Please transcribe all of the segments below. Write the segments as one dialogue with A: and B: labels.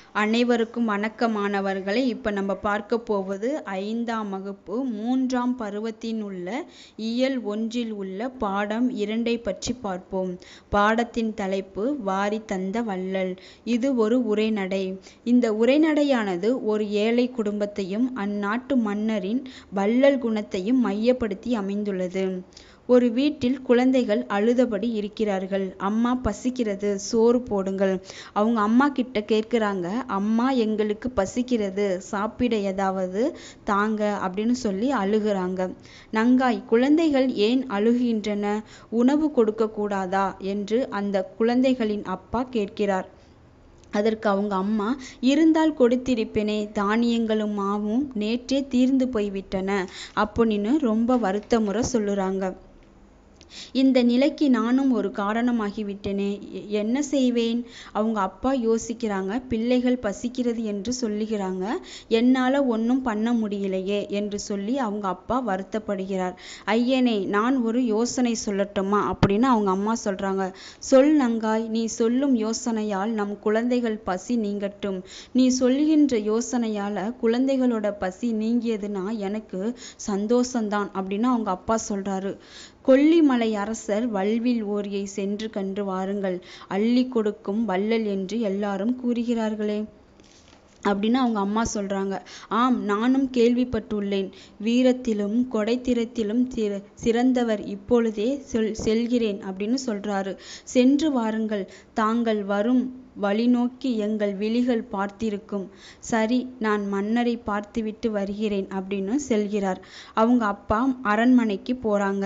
A: அனைவருக்கும் வணக்கமானவர்களே இப்போ நம்ம பார்க்க போவது ஐந்தாம் வகுப்பு மூன்றாம் பருவத்தின் உள்ள இயல் ஒன்றில் உள்ள பாடம் இரண்டை பற்றி பார்ப்போம் பாடத்தின் தலைப்பு வாரி தந்த வள்ளல் இது ஒரு உரைநடை இந்த உரைநடையானது ஒரு ஏழை குடும்பத்தையும் அந்நாட்டு மன்னரின் வள்ளல் குணத்தையும் மையப்படுத்தி அமைந்துள்ளது ஒரு வீட்டில் குழந்தைகள் அழுதபடி இருக்கிறார்கள் அம்மா பசிக்கிறது சோறு போடுங்கள் அவங்க அம்மா கிட்ட கேட்குறாங்க அம்மா எங்களுக்கு பசிக்கிறது சாப்பிட ஏதாவது தாங்க அப்படின்னு சொல்லி அழுகுறாங்க நங்காய் குழந்தைகள் ஏன் அழுகின்றன உணவு கொடுக்க கூடாதா என்று அந்த குழந்தைகளின் அப்பா கேட்கிறார் அதற்கு அவங்க அம்மா இருந்தால் கொடுத்திருப்பேனே தானியங்களும் மாவும் நேற்றே தீர்ந்து போய்விட்டன அப்படின்னு ரொம்ப வருத்தமுறை சொல்லுறாங்க இந்த நிலைக்கு நானும் ஒரு காரணமாகிவிட்டேனே என்ன செய்வேன் அவங்க அப்பா யோசிக்கிறாங்க பிள்ளைகள் பசிக்கிறது என்று சொல்லுகிறாங்க என்னால் ஒன்றும் பண்ண முடியலையே என்று சொல்லி அவங்க அப்பா வருத்தப்படுகிறார் ஐயனே நான் ஒரு யோசனை சொல்லட்டுமா அப்படின்னு அவங்க அம்மா சொல்றாங்க சொல் நங்காய் நீ சொல்லும் யோசனையால் நம் குழந்தைகள் பசி நீங்கட்டும் நீ சொல்லுகின்ற யோசனையால குழந்தைகளோட பசி நீங்கியதுன்னா எனக்கு சந்தோஷம்தான் அப்படின்னு அவங்க அப்பா சொல்றாரு கொல்லிமலை அரசர் வல்வில் ஓரியை சென்று கண்டு வாருங்கள் அள்ளி கொடுக்கும் வள்ளல் என்று எல்லாரும் கூறுகிறார்களே அப்படின்னு அவங்க அம்மா சொல்றாங்க ஆம் நானும் கேள்விப்பட்டுள்ளேன் வீரத்திலும் கொடைத்திறத்திலும் சிறந்தவர் இப்பொழுதே சொல் செல்கிறேன் அப்படின்னு சொல்றாரு சென்று வாருங்கள் தாங்கள் வரும் வழி நோக்கி எங்கள் விழிகள் பார்த்திருக்கும் சரி நான் மன்னரை பார்த்துவிட்டு வருகிறேன் அப்படின்னு செல்கிறார் அவங்க அப்பா அரண்மனைக்கு போறாங்க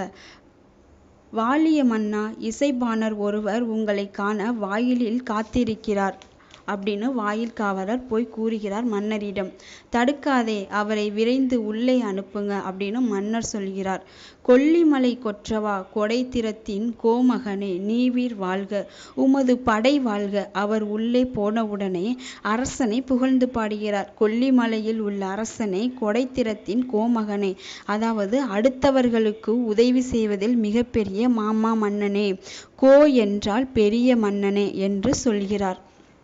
A: வாலிய மன்னா இசைபாணர் ஒருவர் உங்களை காண வாயிலில் காத்திருக்கிறார் அப்படின்னு வாயில் காவலர் போய் கூறுகிறார் மன்னரிடம் தடுக்காதே அவரை விரைந்து உள்ளே அனுப்புங்க அப்படின்னு மன்னர் சொல்கிறார் கொல்லிமலை கொற்றவா கொடைத்திறத்தின் கோமகனே நீவீர் வாழ்க உமது படை வாழ்க அவர் உள்ளே போனவுடனே அரசனை புகழ்ந்து பாடுகிறார் கொல்லிமலையில் உள்ள அரசனை கொடைத்திறத்தின் கோமகனே அதாவது அடுத்தவர்களுக்கு உதவி செய்வதில் மிகப்பெரிய மாமா மன்னனே கோ என்றால் பெரிய மன்னனே என்று சொல்கிறார்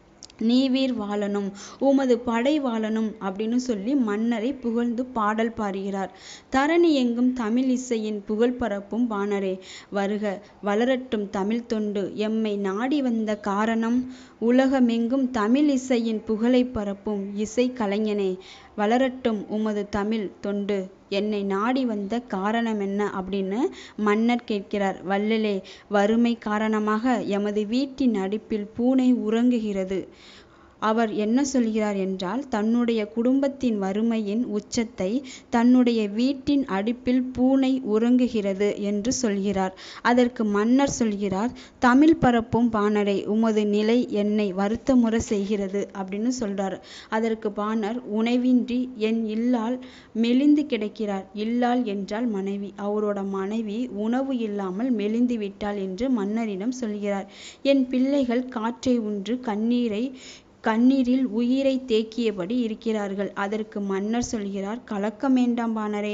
A: நீவீர் வாழணும் உமது படை வாழணும் அப்படின்னு சொல்லி மன்னரை புகழ்ந்து பாடல் பாடுகிறார் தரணி எங்கும் தமிழ் இசையின் புகழ் பரப்பும் வானரே வருக வளரட்டும் தமிழ் தொண்டு எம்மை நாடி வந்த காரணம் உலகமெங்கும் தமிழ் இசையின் புகழை பரப்பும் இசை கலைஞனே வளரட்டும் உமது தமிழ் தொண்டு என்னை நாடி வந்த காரணம் என்ன அப்படின்னு மன்னர் கேட்கிறார் வள்ளலே வறுமை காரணமாக எமது வீட்டின் அடுப்பில் பூனை உறங்குகிறது அவர் என்ன சொல்கிறார் என்றால் தன்னுடைய குடும்பத்தின் வறுமையின் உச்சத்தை தன்னுடைய வீட்டின் அடுப்பில் பூனை உறங்குகிறது என்று சொல்கிறார் அதற்கு மன்னர் சொல்கிறார் தமிழ் பரப்பும் பாணரை உமது நிலை என்னை வருத்தமுறை செய்கிறது அப்படின்னு சொல்றார் அதற்கு பாணர் உணவின்றி என் இல்லால் மெலிந்து கிடக்கிறார் இல்லால் என்றால் மனைவி அவரோட மனைவி உணவு இல்லாமல் மெலிந்து விட்டாள் என்று மன்னரிடம் சொல்கிறார் என் பிள்ளைகள் காற்றை உன்று கண்ணீரை கண்ணீரில் உயிரை தேக்கியபடி இருக்கிறார்கள் அதற்கு மன்னர் சொல்கிறார் கலக்கம் வேண்டாம் பாணரே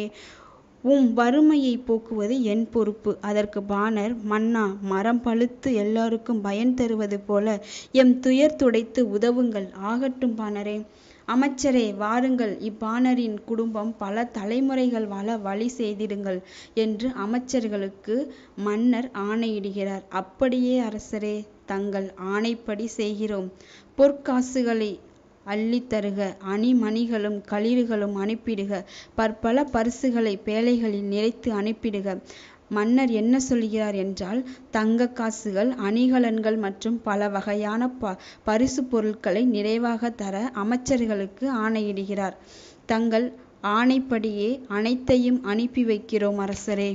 A: உம் வறுமையை போக்குவது என் பொறுப்பு அதற்கு பாணர் மன்னா மரம் பழுத்து எல்லாருக்கும் பயன் தருவது போல எம் துயர் துடைத்து உதவுங்கள் ஆகட்டும் பாணரே அமைச்சரே வாருங்கள் இப்பாணரின் குடும்பம் பல தலைமுறைகள் வாழ வழி செய்திடுங்கள் என்று அமைச்சர்களுக்கு மன்னர் ஆணையிடுகிறார் அப்படியே அரசரே தங்கள் ஆணைப்படி செய்கிறோம் பொற்காசுகளை அள்ளித் தருக அணிமணிகளும் களிறுகளும் அனுப்பிடுக பற்பல பரிசுகளை பேழைகளில் நிறைத்து அனுப்பிடுக மன்னர் என்ன சொல்கிறார் என்றால் தங்க காசுகள் அணிகலன்கள் மற்றும் பல வகையான ப பரிசு பொருட்களை நிறைவாக தர அமைச்சர்களுக்கு ஆணையிடுகிறார் தங்கள் ஆணைப்படியே அனைத்தையும் அனுப்பி வைக்கிறோம் அரசரே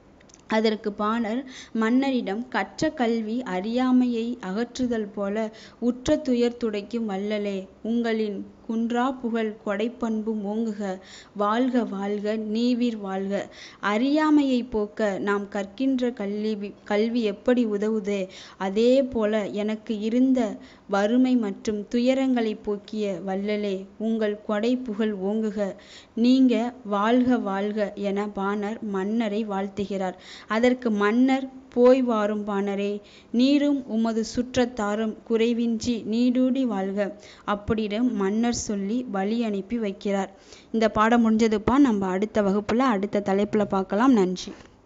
A: அதற்கு பாணர் மன்னரிடம் கற்ற கல்வி அறியாமையை அகற்றுதல் போல உற்ற துயர் துடைக்கும் வள்ளலே உங்களின் குன்றா புகழ் கொடைப்பண்பு ஓங்குக வாழ்க வாழ்க நீவீர் வாழ்க அறியாமையை போக்க நாம் கற்கின்ற கல்வி கல்வி எப்படி உதவுதே அதே போல எனக்கு இருந்த வறுமை மற்றும் துயரங்களை போக்கிய வள்ளலே உங்கள் கொடை புகழ் ஓங்குக நீங்க வாழ்க வாழ்க என பாணர் மன்னரை வாழ்த்துகிறார் அதற்கு மன்னர் போய் வாரும் பாணரே நீரும் உமது சுற்றத்தாரும் குறைவின்றி நீடூடி வாழ்க அப்படிடம் மன்னர் சொல்லி வழி அனுப்பி வைக்கிறார் இந்த பாடம் முடிஞ்சதுப்பா நம்ம அடுத்த வகுப்புல அடுத்த தலைப்புல பார்க்கலாம் நன்றி